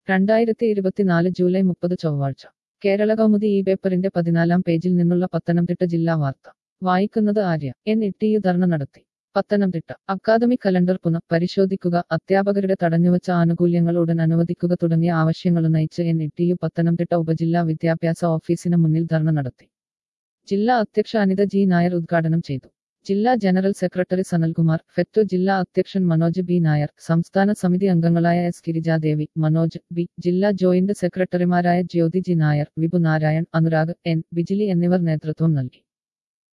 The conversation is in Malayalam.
രണ്ടായിരത്തി ഇരുപത്തിനാല് ജൂലൈ മുപ്പത് ചൊവ്വാഴ്ച കേരള കൗമുദി ഈ പേപ്പറിന്റെ പതിനാലാം പേജിൽ നിന്നുള്ള പത്തനംതിട്ട ജില്ലാ വാർത്ത വായിക്കുന്നത് ആര്യ എൻ ഇട്ടിയു ധർണ നടത്തി പത്തനംതിട്ട അക്കാദമിക് കലണ്ടർ പുനഃ പരിശോധിക്കുക അധ്യാപകരുടെ തടഞ്ഞുവച്ച ആനുകൂല്യങ്ങൾ ഉടൻ അനുവദിക്കുക തുടങ്ങിയ ആവശ്യങ്ങളുന്നയിച്ച് എൻ ഇട്ടിയു പത്തനംതിട്ട ഉപജില്ലാ വിദ്യാഭ്യാസ ഓഫീസിന് മുന്നിൽ ധർണ നടത്തി ജില്ലാ അധ്യക്ഷ അനിത ജി നായർ ഉദ്ഘാടനം ചെയ്തു ജില്ലാ ജനറൽ സെക്രട്ടറി സനൽകുമാർ ഫെറ്റോ ജില്ലാ അധ്യക്ഷൻ മനോജ് ബി നായർ സംസ്ഥാന സമിതി അംഗങ്ങളായ എസ് ഗിരിജാദേവി മനോജ് ബി ജില്ലാ ജോയിന്റ് സെക്രട്ടറിമാരായ ജ്യോതി ജി നായർ വിപു നാരായൺ അനുരാഗ് എൻ ബിജിലി എന്നിവർ നേതൃത്വം നൽകി